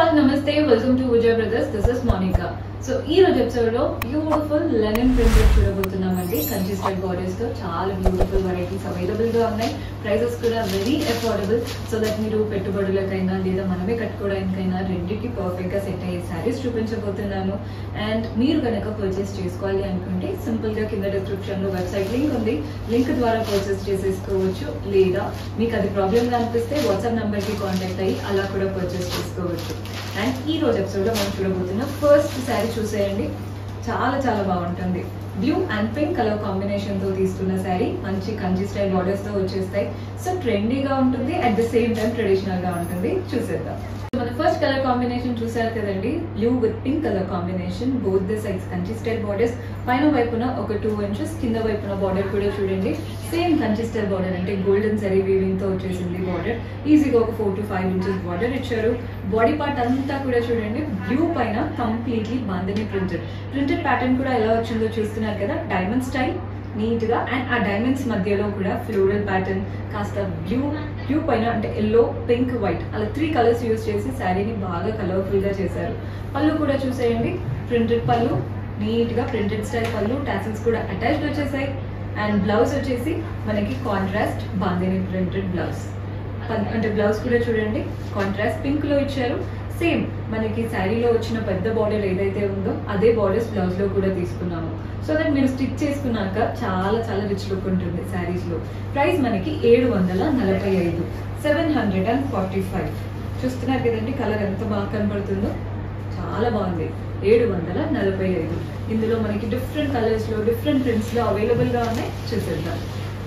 all నమస్తే welcome to Vijay brothers this is Monica so ఈ రోజు ఎపిసోడ్ లో బ్యూటిఫుల్ లెనిన్ ప్రింటెడ్ చూడబోతున్నామండి కంచి స్టైల్ బాడీస్ తో చాలా బ్యూటిఫుల్ వెరైటీస్ అవైలబుల్ గా ఉన్నాయి ప్రైసెస్ కూడా వెరీ అఫోర్డబుల్ సో దట్ మీరు పెట్టుబడులకైనా లేదా మనమే కట్టుకోవడానికైనా రెండింటికి పర్ఫెక్ట్ గా సెట్ అయ్యే శారీస్ చూపించబోతున్నాను అండ్ మీరు కనుక పర్చేస్ చేసుకోవాలి అనుకుంటే సింపుల్ గా కింద డిస్క్రిప్షన్ లో వెబ్సైట్ లింక్ ఉంది లింక్ ద్వారా పర్చేస్ చేసేసుకోవచ్చు లేదా మీకు అది ప్రాబ్లమ్ గా అనిపిస్తే వాట్సాప్ నంబర్ కి కాంటాక్ట్ అయ్యి అలా కూడా పర్చేస్ చేసుకోవచ్చు అండ్ ఈ రోజు ఎపిసోడ్ లో మనం చూడబోతున్న ఫస్ట్ శారీ చూసేయండి చాలా చాలా బాగుంటుంది blue and pink colour combination తో తీసుకున్న శారీ మంచి కంచి స్టైల్ బార్డర్స్ తో వచ్చేస్తాయి సో ట్రెండీగా ఉంటుంది at the same time traditional గా ఉంటుంది చూసేద్దాం మన ఫస్ట్ కలర్ కాంబినేషన్ చూసారు కదండి blue with pink colour combination both the sides Kanchi style borders పైన వైపున ఒక టూ ఇంచెస్ కింద వైపున బార్డర్ కూడా చూడండి సేమ్ కంచి స్టైల్ బార్డర్ అంటే గోల్డెన్ సరీ వీవింగ్ తో వచ్చేసింది బార్డర్ ఈజీగా ఒక four to five inches border ఇచ్చారు బాడీ పార్ట్ అంతా కూడా చూడండి బ్లూ పైన completely bandhani printed printed pattern కూడా ఎలా వచ్చిందో చూస్తున్నారు కదా డైమండ్ స్టైల్ నీట్ గా అండ్ ఆ డైమండ్స్ మధ్యలో కూడా ఫ్లోరల్ ప్యాటర్న్ కాస్త బ్లూ బ్లూ పైన అంటే ఎల్లో పింక్ వైట్ అలా త్రీ కలర్స్ యూస్ చేసి శారీని బాగా కలర్ఫుల్ గా చేశారు పళ్ళు కూడా చూసేయండి ప్రింటెడ్ పళ్ళు నీట్ గా ప్రింటెడ్ స్టైల్ పళ్ళు టాసిల్స్ కూడా అటాచ్డ్ వచ్చేసాయి అండ్ బ్లౌజ్ వచ్చేసి మనకి కాంట్రాస్ట్ బాందిని ప్రింటెడ్ బ్లౌజ్ అంటే బ్లౌజ్ కూడా చూడండి కాంట్రాస్ట్ పింక్ లో ఇచ్చారు సేమ్ మనకి శారీలో వచ్చిన పెద్ద బార్డర్ ఏదైతే ఉందో అదే బార్డర్స్ బ్లౌజ్ లో కూడా తీసుకున్నాము సో దట్ మీరు స్టిచ్ చేసుకున్నాక చాలా చాలా రిచ్ లుక్ ఉంటుంది శారీస్ లో ప్రైస్ మనకి ఏడు వందల నలభై ఐదు seven hundred and forty five చూస్తున్నారు కదండి కలర్ ఎంత బాగా కనపడుతుందో చాలా బాగుంది ఏడు వందల నలభై ఐదు ఇందులో మనకి డిఫరెంట్ కలర్స్ లో డిఫరెంట్ ప్రింట్స్ లో అవైలబుల్ గా ఉన్నాయి చూసేద్దాం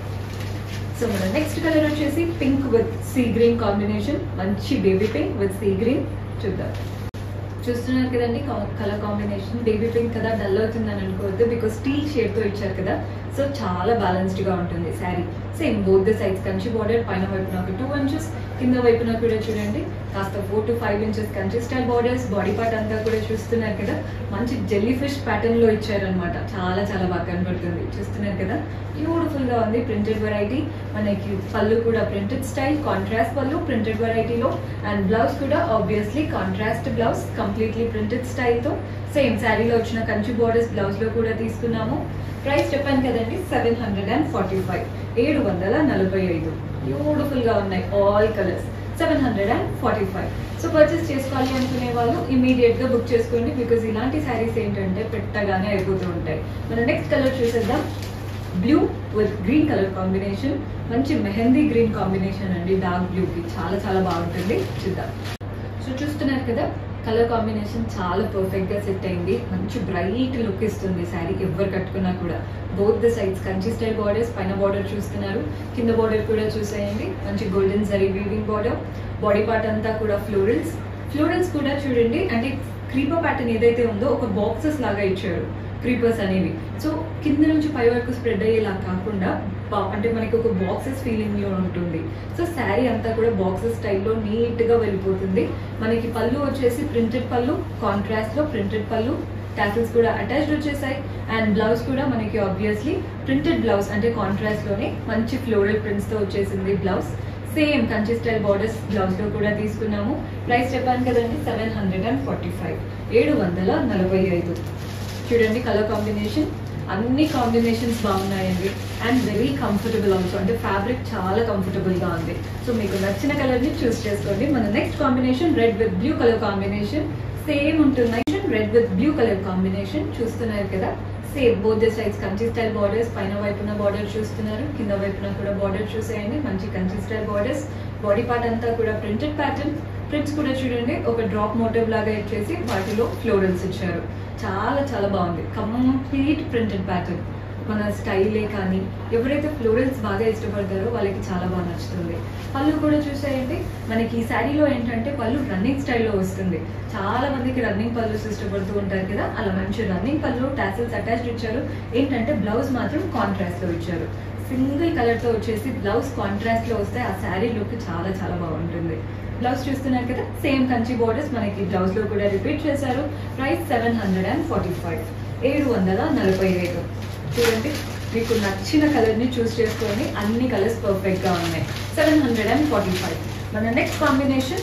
సో మన నెక్స్ట్ కలర్ వచ్చేసి pink with sea green combination మంచి baby pink with sea green చూద్దాం చూస్తున్నారు కదండి కలర్ కాంబినేషన్ బేబీ పింక్ కదా డల్ అవుతుందని అనుకోవద్దు బికాస్ స్టీల్ షేడ్ తో ఇచ్చారు కదా సో చాలా బ్యాలెన్స్డ్ గా ఉంటుంది sari same both the sides Kanchi border పైన వైపున ఒక టూ ఇంచెస్ కింద వైపున కూడా చూడండి కాస్త four to five inches Kanchi style borders body part అంతా కూడా చూస్తున్నారు కదా మంచి జెల్లీ ఫిష్ ప్యాటర్న్ లో ఇచ్చారనమాట చాలా చాలా బాగా కనబడుతుంది చూస్తున్నారు కదా బ్యూటిఫుల్ గా ఉంది ప్రింటెడ్ వెరైటీ మనకి పళ్ళు కూడా ప్రింటెడ్ స్టైల్ కాంట్రాస్ట్ పళ్ళు ప్రింటెడ్ వెరైటీలో అండ్ బ్లౌజ్ కూడా obviously contrast blouse completely printed style తో సేమ్ శారీలో వచ్చిన కంచి బార్డర్స్ బ్లౌజ్ లో కూడా తీసుకున్నాము ప్రైస్ చెప్పాను కదండి seven hundred and forty five ఏడు వందల నలభై ఐదు బ్యూటిఫుల్ గా ఉన్నాయి all colours seven hundred and forty five so purchase చేసుకోవాలి అనుకునే వాళ్ళు ఇమీడియట్ గా బుక్ చేసుకోండి బికాస్ ఇలాంటి శారీస్ ఏంటంటే పెట్టగానే అయిపోతూ ఉంటాయి మన నెక్స్ట్ కలర్ చూసేద్దాం blue with green colour combination మంచి మెహందీ గ్రీన్ కాంబినేషన్ అండి డార్క్ బ్లూ కి చాలా చాలా బాగుంటుంది చూద్దాం సో చూస్తున్నారు కదా కలర్ కాంబినేషన్ చాలా పర్ఫెక్ట్ గా సెట్ అయింది మంచి బ్రైట్ లుక్ ఇస్తుంది శారీ ఎవరు కట్టుకున్నా కూడా both the sides Kanchi style borders పైన బార్డర్ చూస్తున్నారు కింద బార్డర్ కూడా చూసేయండి మంచి golden zari weaving border body part అంతా కూడా ఫ్లోరల్స్ ఫ్లోరల్స్ కూడా చూడండి అంటే క్రీపర్ ప్యాటర్న్ ఏదైతే ఉందో ఒక బాక్సెస్ లాగా ఇచ్చారు క్రీపర్స్ అనేవి సో కింద నుంచి పై వరకు స్ప్రెడ్ అయ్యేలా కాకుండా అంటే మనకి ఒక బాక్సెస్ ఫీలింగ్ లో ఉంటుంది సో శారీ అంతా కూడా బాక్సెస్ స్టైల్లో నీట్ గా వెళ్ళిపోతుంది మనకి పళ్ళు వచ్చేసి ప్రింటెడ్ పళ్ళు కాంట్రాస్ట్ లో ప్రింటెడ్ పళ్ళు టాసిల్స్ కూడా అటాచ్డ్ వచ్చేసాయి అండ్ బ్లౌజ్ కూడా మనకి ఆబ్వియస్లీ ప్రింటెడ్ బ్లౌజ్ అంటే కాంట్రాస్ట్ లోనే మంచి ఫ్లోరల్ ప్రింట్స్ తో వచ్చేసింది blouse same Kanchi style borders blouse లో కూడా తీసుకున్నాము ప్రైస్ చెప్పాను కదండి seven hundred and forty five ఏడు వందల నలభై ఐదు చూడండి కలర్ కాంబినేషన్ అన్ని కాంబినేషన్స్ బాగున్నాయండి అండ్ వెరీ కంఫర్టబుల్ ఆల్సో అంటే ఫ్యాబ్రిక్ చాలా కంఫర్టబుల్ గా ఉంది సో మీకు నచ్చిన కలర్ ని చూస్ చేసుకోండి మన next combination red with blue colour combination same ఉంటుంది red with blue colour combination చూస్తున్నారు కదా same both the sides Kanchi style borders పైన వైపున బార్డర్ చూస్తున్నారు కింద వైపున కూడా బార్డర్ చూసేయండి మంచి Kanchi style borders body part అంతా కూడా ప్రింటెడ్ ప్యాటర్న్ ప్రింట్స్ కూడా చూడండి ఒక డ్రాప్ మోటివ్ లాగా ఇచ్చేసి వాటిలో ఫ్లోరల్స్ ఇచ్చారు చాలా చాలా బాగుంది కంప్లీట్ ప్రింటెడ్ ప్యాటర్న్ మన స్టైలే కానీ ఎవరైతే ఫ్లోరల్స్ బాగా ఇష్టపడతారో వాళ్ళకి చాలా బాగా నచ్చుతుంది పళ్ళు కూడా చూసేయండి మనకి ఈ శారీలో ఏంటంటే పళ్ళు రన్నింగ్ స్టైల్లో వస్తుంది చాలా మందికి రన్నింగ్ పళ్ళు ఇష్టపడుతూ ఉంటారు కదా అలా మంచి రన్నింగ్ పళ్ళు టాసిల్స్ అటాచ్డ్ ఇచ్చారు ఏంటంటే బ్లౌజ్ మాత్రం కాంట్రాస్ట్ లో ఇచ్చారు సింగిల్ కలర్ తో వచ్చేసి బ్లౌజ్ కాంట్రాస్ట్ లో వస్తే ఆ శారీ లుక్ చాలా చాలా బాగుంటుంది బ్లౌజ్ చూస్తున్నారు కదా సేమ్ కంచి బోర్డర్స్ మనకి బ్లౌజ్ లో కూడా రిపీట్ చేశారు price seven hundred and forty five ఏడు వందల నలభై ఐదు చూడండి మీకు నచ్చిన కలర్ ని చూస్ చేసుకొని అన్ని కలర్స్ పర్ఫెక్ట్ గా ఉన్నాయి seven hundred and forty five మన next combination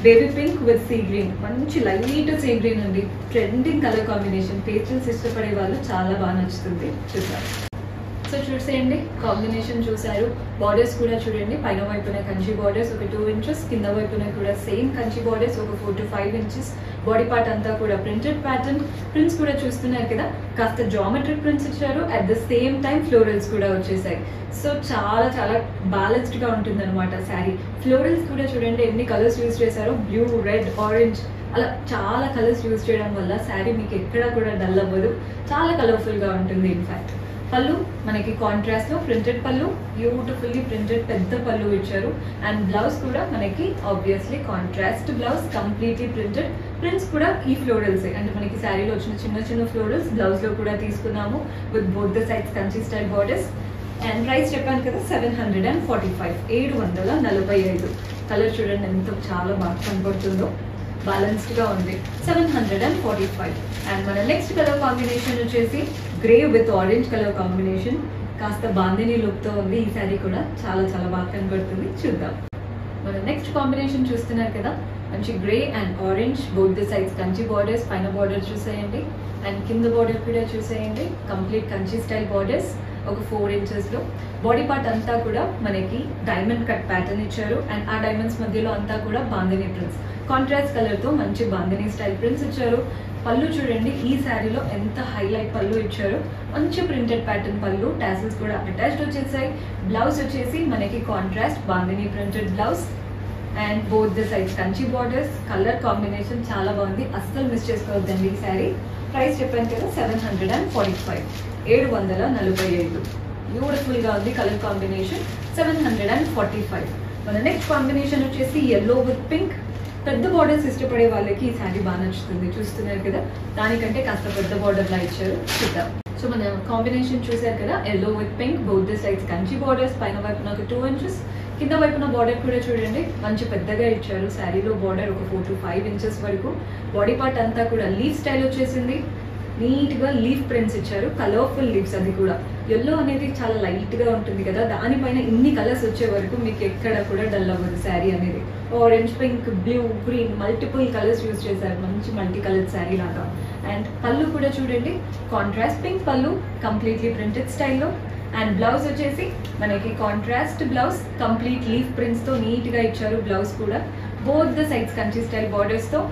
baby pink with sea green మంచి లైట్ సీ గ్రీన్ అండి ట్రెండింగ్ కలర్ కాంబినేషన్ పేస్టల్స్ ఇష్టపడే వాళ్ళు చాలా బాగా నచ్చుతుంది చూసారు సో చూసేయండి కాంబినేషన్ చూసారు బార్డర్స్ కూడా చూడండి పైన వైపున కంచి బార్డర్స్ ఒక టూ ఇంచెస్ కింద వైపున కూడా సేమ్ కంచి బార్డర్స్ ఒక four to five inches body part అంతా కూడా ప్రింటెడ్ ప్యాటర్న్ ప్రింట్స్ కూడా చూస్తున్నారు కదా కాస్త జామెట్రిక్ ప్రింట్స్ ఇచ్చారు at the same time florals కూడా వచ్చేసాయి సో చాలా చాలా బ్యాలెన్స్డ్ గా ఉంటుంది అనమాట శారీ ఫ్లోరల్స్ కూడా చూడండి ఎన్ని కలర్స్ యూజ్ చేశారో బ్లూ రెడ్ ఆరెంజ్ అలా చాలా కలర్స్ యూజ్ చేయడం వల్ల శారీ మీకు ఎక్కడ కూడా డల్ అవ్వదు చాలా కలర్ఫుల్ గా ఉంటుంది ఇన్ఫాక్ట్ పళ్ళు మనకి కాంట్రాస్ట్ లో ప్రింటెడ్ పళ్ళు బ్యూటిఫుల్లీ ప్రింటెడ్ పెద్ద పళ్ళు ఇచ్చారు అండ్ బ్లౌజ్ కూడా మనకి obviously contrast blouse completely printed prints కూడా ఈ ఫ్లోరల్స్ అంటే మనకి శారీలో వచ్చిన చిన్న చిన్న ఫ్లోరల్స్ బ్లౌజ్ లో కూడా తీసుకున్నాము with both the sides Kanchi style borders and price చెప్పాను కదా seven hundred and forty five ఏడు వందల నలభై ఐదు కలర్ చూడండి ఎంత చాలా బాగా కనబడుతుందో బ్యాలెన్స్డ్ గా ఉంది seven hundred and forty five and మన నెక్స్ట్ కలర్ కాంబినేషన్ వచ్చేసి grey with orange colour combination కాస్త బాందిని లుక్ తో ఉంది ఈ శారీ కూడా చాలా చాలా బాగా కనబడుతుంది చూద్దాం మన నెక్స్ట్ కాంబినేషన్ చూస్తున్నారు కదా మంచి grey and orange both the sides Kanchi borders పైన బార్డర్ చూసేయండి అండ్ కింద బార్డర్ కూడా చూసేయండి కంప్లీట్ కంచి స్టైల్ బార్డర్స్ ఒక ఫోర్ ఇంచెస్ లో బాడీ పార్ట్ అంతా కూడా మనకి డైమండ్ కట్ ప్యాటర్న్ ఇచ్చారు అండ్ ఆ డైమండ్స్ మధ్యలో అంతా కూడా బాందిని ప్రింట్స్ కాంట్రాస్ట్ కలర్ తో మంచి బాందిని స్టైల్ ప్రింట్స్ ఇచ్చారు పళ్ళు చూడండి ఈ శారీలో ఎంత హైలైట్ పళ్ళు ఇచ్చారు మంచి ప్రింటెడ్ ప్యాటర్న్ పళ్ళు టాసిల్స్ కూడా అటాచ్డ్ వచ్చేసాయి బ్లౌజ్ వచ్చేసి మనకి contrast bandhani printed blouse and both the sides Kanchi borders colour combination చాలా బాగుంది అస్సలు మిస్ చేసుకోవద్దండి ఈ శారీ ప్రైస్ చెప్పాను కదా seven hundred and forty five ఏడు వందల నలభై ఐదు బ్యూటిఫుల్ గా ఉంది colour combination seven hundred and forty five మన నెక్స్ట్ కాంబినేషన్ వచ్చేసి ఎల్లో విత్ పింక్ పెద్ద బార్డర్స్ ఇష్టపడే వాళ్ళకి ఈ శారీ బాగా నచ్చుతుంది చూస్తున్నారు కదా దానికంటే కాస్త పెద్ద బార్డర్ లా ఇచ్చారు చూద్దాం సో మన కాంబినేషన్ చూసారు కదా yellow with pink both the sides Kanchi borders పైన వైపున ఒక టూ ఇంచెస్ కింద వైపున బార్డర్ కూడా చూడండి మంచి పెద్దగా ఇచ్చారు శారీలో బార్డర్ ఒక ఫోర్ టు ఫైవ్ ఇంచెస్ వరకు బాడీ పార్ట్ అంతా కూడా లీఫ్ స్టైల్ వచ్చేసింది నీట్ గా లీఫ్ ప్రింట్స్ ఇచ్చారు కలర్ఫుల్ లీవ్స్ అది కూడా ఎల్లో అనేది చాలా లైట్ గా ఉంటుంది కదా దానిపైన ఇన్ని కలర్స్ వచ్చే వరకు మీకు ఎక్కడ కూడా డల్ అవ్వదు శారీ అనేది orange pink blue green multiple colours use చేశారు మంచి మల్టీ కలర్ శారీ లాగా అండ్ పళ్ళు కూడా చూడండి కాంట్రాస్ట్ పింక్ పళ్ళు కంప్లీట్లీ ప్రింటెడ్ స్టైల్లో అండ్ బ్లౌజ్ వచ్చేసి మనకి contrast blouse complete leaf prints తో నీట్ గా ఇచ్చారు బ్లౌజ్ కూడా both the sides Kanchi style borders తో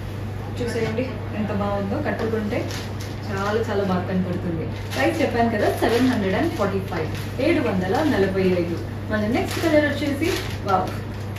చూసేయండి ఎంత బాగుందో కట్టుకుంటే చాలా చాలా బాగా కనపడుతుంది ప్రైస్ చెప్పాను కదా seven hundred and forty five ఏడు వందల నలభై ఐదు మన నెక్స్ట్ కలర్ వచ్చేసి వావ్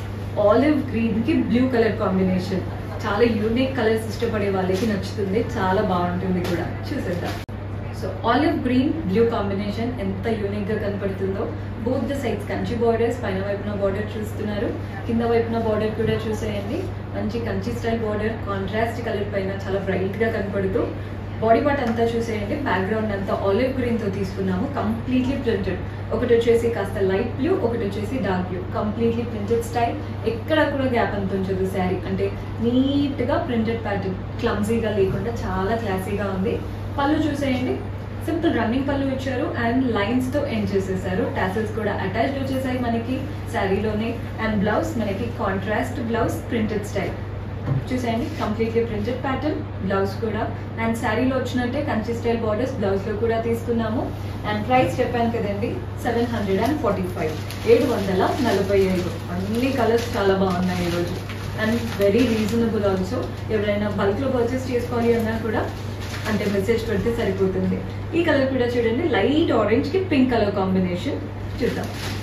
ఆలివ్ గ్రీన్ కి బ్లూ కలర్ కాంబినేషన్ చాలా యూనిక్ కలర్స్ ఇష్టపడే వాళ్ళకి నచ్చుతుంది చాలా బాగుంటుంది కూడా చూసేద్దాం so olive green blue combination ఎంత యూనిక్ గా కనపడుతుందో both the sides Kanchi borders పైన వైపున బార్డర్ చూస్తున్నారు కింద వైపున బార్డర్ కూడా చూసేయండి మంచి Kanchi style border contrast colour పైన చాలా బ్రైట్ గా కనపడుతూ బాడీ పార్ట్ అంతా చూసేయండి బ్యాక్గ్రౌండ్ అంతా ఆలివ్ గ్రీన్ తో తీసుకున్నాము కంప్లీట్లీ ప్రింటెడ్ ఒకటి వచ్చేసి కాస్త లైట్ బ్లూ ఒకటి వచ్చేసి dark blue completely printed style ఎక్కడ కూడా గ్యాప్ అనిపించదు శారీ అంటే నీట్ గా ప్రింటెడ్ ప్యాటర్న్ క్లమ్జీగా లేకుండా చాలా క్లాసీగా ఉంది పళ్ళు చూసేయండి సింపుల్ రన్నింగ్ పళ్ళు ఇచ్చారు అండ్ లైన్స్ తో ఎండ్ చేసేసారు టాసిల్స్ కూడా అటాచ్డ్ వచ్చేసాయి మనకి శారీలోనే అండ్ బ్లౌజ్ మనకి కాంట్రాస్ట్ బ్లౌజ్ ప్రింటెడ్ స్టైల్ చూసేయండి కంప్లీట్లీ ప్రింటెడ్ ప్యాటర్న్ బ్లౌజ్ కూడా అండ్ శారీలో వచ్చినట్టే కంచి స్టైల్ బార్డర్స్ బ్లౌజ్ లో కూడా తీసుకున్నాము అండ్ ప్రైస్ చెప్పాను కదండి seven hundred and forty five ఏడు వందల నలభై ఐదు అన్ని కలర్స్ చాలా బాగున్నాయి ఈరోజు అండ్ వెరీ రీజనబుల్ ఆల్సో ఎవరైనా బల్క్ లో పర్చేస్ చేసుకోవాలి అన్నా కూడా అంటే మెసేజ్ పెడితే సరిపోతుంది ఈ కలర్ కూడా చూడండి లైట్ ఆరెంజ్ కి పింక్ కలర్ కాంబినేషన్ చూద్దాం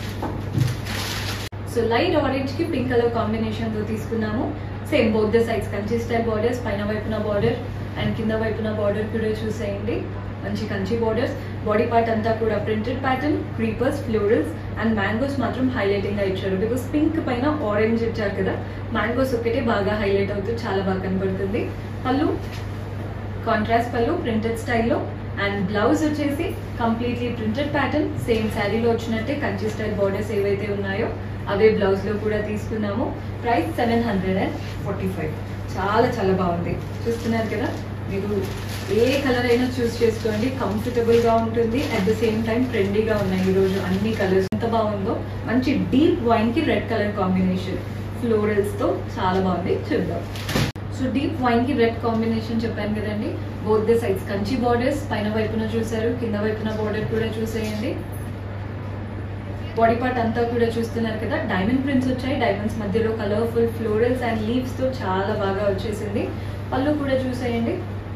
సో లైట్ ఆరెంజ్ కి పింక్ కలర్ కాంబినేషన్ తో తీసుకున్నాము same both the sides Kanchi style borders పైన వైపున బార్డర్ అండ్ కింద వైపున బార్డర్ కూడా చూసేయండి మంచి కంచి బార్డర్స్ బాడీ పార్ట్ అంతా కూడా printed pattern creepers florals and mangoes మాత్రం హైలైటింగ్ గా ఇచ్చారు బికాస్ పింక్ పైన ఆరెంజ్ ఇచ్చారు కదా మ్యాంగోస్ ఒక్కటే బాగా హైలైట్ అవుతూ చాలా బాగా కనబడుతుంది పళ్ళు కాంట్రాస్ట్ పళ్ళు ప్రింటెడ్ స్టైల్లో అండ్ బ్లౌజ్ వచ్చేసి కంప్లీట్లీ ప్రింటెడ్ ప్యాటర్న్ సేమ్ శారీలో వచ్చినట్టే కంచి స్టైల్ బార్డర్స్ ఏవైతే ఉన్నాయో అవే బ్లౌజ్ లో కూడా తీసుకున్నాము price seven hundred and forty five చాలా చాలా బాగుంది చూస్తున్నారు కదా మీరు ఏ కలర్ అయినా చూస్ చేసుకోండి కంఫర్టబుల్ గా ఉంటుంది అట్ ద సేమ్ టైం ట్రెండీగా ఉన్నాయి ఈ రోజు అన్ని కలర్స్ ఎంత బాగుందో మంచి డీప్ వైన్ కి రెడ్ కలర్ కాంబినేషన్ ఫ్లోరల్స్ తో చాలా బాగుంది చూద్దాం సో డీప్ వైన్ కి రెడ్ కాంబినేషన్ చెప్పాను కదండి both the sides Kanchi borders పైన వైపున చూసారు కింద వైపున బార్డర్ కూడా చూసేయండి బాడీ పార్ట్ అంతా కూడా చూస్తున్నారు కదా డైమండ్ ప్రింట్స్ వచ్చాయి డైమండ్స్ మధ్యలో కలర్ఫుల్ ఫ్లోరల్స్ అండ్ లీవ్స్ తో చాలా బాగా వచ్చేసింది పళ్ళు కూడా చూసేయండి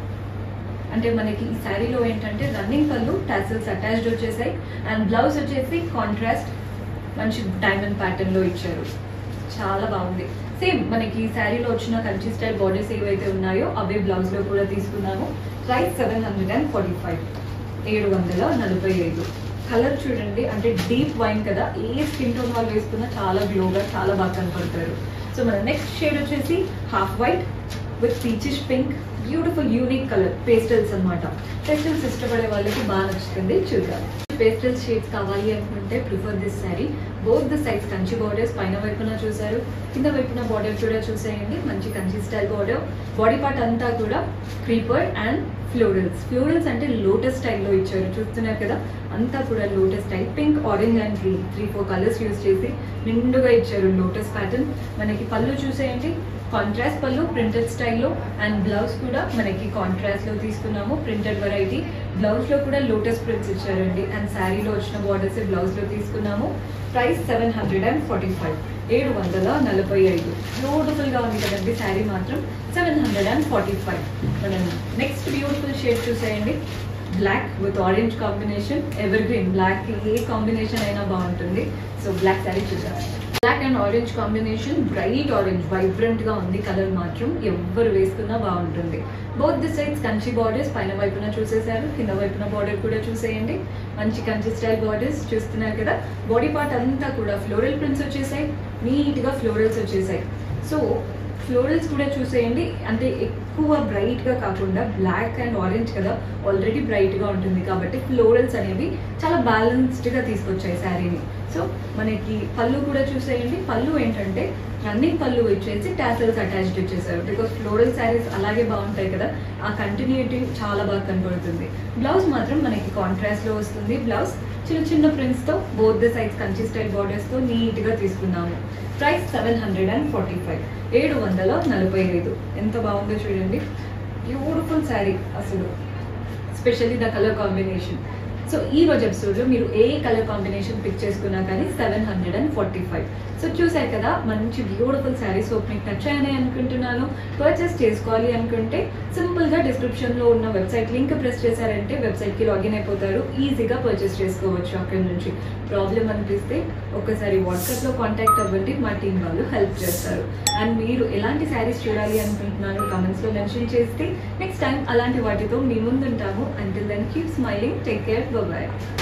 అంటే మనకి ఈ శారీలో ఏంటంటే రన్నింగ్ పళ్ళు టాసిల్స్ అటాచ్డ్ వచ్చేసాయి అండ్ బ్లౌజ్ వచ్చేసి కాంట్రాస్ట్ మంచి డైమండ్ ప్యాటర్న్ లో ఇచ్చారు చాలా బాగుంది సేమ్ మనకి ఈ శారీలో వచ్చిన కంచి స్టైల్ బార్డర్స్ ఏవైతే ఉన్నాయో అవే బ్లౌజ్ లో కూడా తీసుకున్నాము price seven hundred and forty five ఏడు వందల నలభై ఐదు కలర్ చూడండి అంటే డీప్ వైన్ కదా ఏ స్కిన్ టోన్ వాళ్ళు వేసుకున్నా చాలా గ్లోగా చాలా బాగా కనపడతారు సో మన నెక్స్ట్ షేడ్ వచ్చేసి half white with peachish pink beautiful unique colour pastels అన్నమాట పేస్టల్స్ ఇష్టపడే వాళ్ళకి బాగా నచ్చుతుంది చూద్దాం పేస్టల్ షేడ్స్ కావాలి అనుకుంటే prefer this sari both the సైజ్ కంచి బార్డర్స్ పైన వైపున చూసారు కింద వైపున బార్డర్ కూడా చూసేయండి మంచి Kanchi style border body part అంతా కూడా క్రీపర్ అండ్ ఫ్లోరల్స్ ఫ్లోరల్స్ అంటే లోటస్ స్టైల్లో ఇచ్చారు చూస్తున్నారు కదా అంతా కూడా lotus style pink orange and green three four colours use చేసి నిండుగా ఇచ్చారు లోటస్ ప్యాటర్న్ మనకి పళ్ళు చూసేయండి కాంట్రాస్ట్ పళ్ళు ప్రింటెడ్ స్టైల్లో అండ్ బ్లౌజ్ కూడా మనకి కాంట్రాస్ట్ లో తీసుకున్నాము ప్రింటెడ్ వెరైటీ బ్లౌజ్ లో కూడా లోటస్ ప్రింట్స్ ఇచ్చారండి అండ్ శారీలో వచ్చిన బార్డర్స్ బ్లౌజ్ లో తీసుకున్నాము price seven hundred and forty five ఏడు వందల నలభై ఐదు బ్యూటిఫుల్ గా ఉంది కదండి శారీ మాత్రం seven hundred and forty five మనం నెక్స్ట్ బ్యూటిఫుల్ షేడ్ చూసేయండి black with orange combination evergreen black ఏ కాంబినేషన్ అయినా బాగుంటుంది సో బ్లాక్ శారీ చూద్దాం black and orange combination bright orange vibrant గా ఉంది కలర్ మాత్రం ఎవరు వేసుకున్నా బాగుంటుంది both the sides Kanchi borders పైన వైపున చూసేసారు కింద వైపున బార్డర్ కూడా చూసేయండి మంచి కంచి స్టైల్ బార్డర్స్ చూస్తున్నారు కదా బాడీ పార్ట్ అంతా కూడా ఫ్లోరల్ ప్రింట్స్ వచ్చేసాయి నీట్ గా ఫ్లోరల్స్ వచ్చేసాయి సో ఫ్లోరల్స్ కూడా చూసేయండి అంటే ఎక్కువ బ్రైట్ గా కాకుండా బ్లాక్ అండ్ ఆరెంజ్ కదా ఆల్రెడీ బ్రైట్ గా ఉంటుంది కాబట్టి ఫ్లోరల్స్ అనేవి చాలా బ్యాలెన్స్డ్ గా తీసుకొచ్చాయి శారీని సో మనకి పళ్ళు కూడా చూసేయండి పళ్ళు ఏంటంటే రన్నింగ్ పళ్ళు ఇచ్చేసి టాసల్స్ అటాచ్డ్ ఇచ్చేసారు బికాస్ ఫ్లోరల్ శారీస్ అలాగే బాగుంటాయి కదా ఆ కంటిన్యూటీ చాలా బాగా కనపడుతుంది బ్లౌజ్ మాత్రం మనకి కాంట్రాస్ట్ లో వస్తుంది బ్లౌజ్ చిన్న చిన్న ప్రింట్స్ తో both the sides Kanchi style borders తో నీట్ గా తీసుకున్నాము price seven hundred and forty five ఏడు వందల నలభై ఐదు ఎంత బాగుందో చూడండి బ్యూటిఫుల్ శారీ అసలు specially the colour combination so ఈ రోజు ఎపిసోడ్లో మీరు ఏ కలర్ కాంబినేషన్ పిక్ చేసుకున్నా కానీ seven hundred and forty five so చూసారు కదా మంచి బ్యూటిఫుల్ శారీస్ హోప్ మీకు నచ్చాయని అనుకుంటున్నాను పర్చేస్ చేసుకోవాలి అనుకుంటే సింపుల్గా డిస్క్రిప్షన్లో ఉన్న వెబ్సైట్ లింక్ ప్రెస్ చేశారంటే వెబ్సైట్కి లాగిన్ అయిపోతారు ఈజీగా పర్చేస్ చేసుకోవచ్చు అక్కడి నుంచి ప్రాబ్లం అనిపిస్తే ఒక్కసారి వాట్సాప్లో కాంటాక్ట్ అవ్వండి మా టీం వాళ్ళు హెల్ప్ చేస్తారు అండ్ మీరు ఎలాంటి శారీస్ చూడాలి అనుకుంటున్నారు కమెంట్స్లో మెన్షన్ చేస్తే నెక్స్ట్ టైం అలాంటి వాటితో మీ ముందుంటాము until then keep smiling take care bye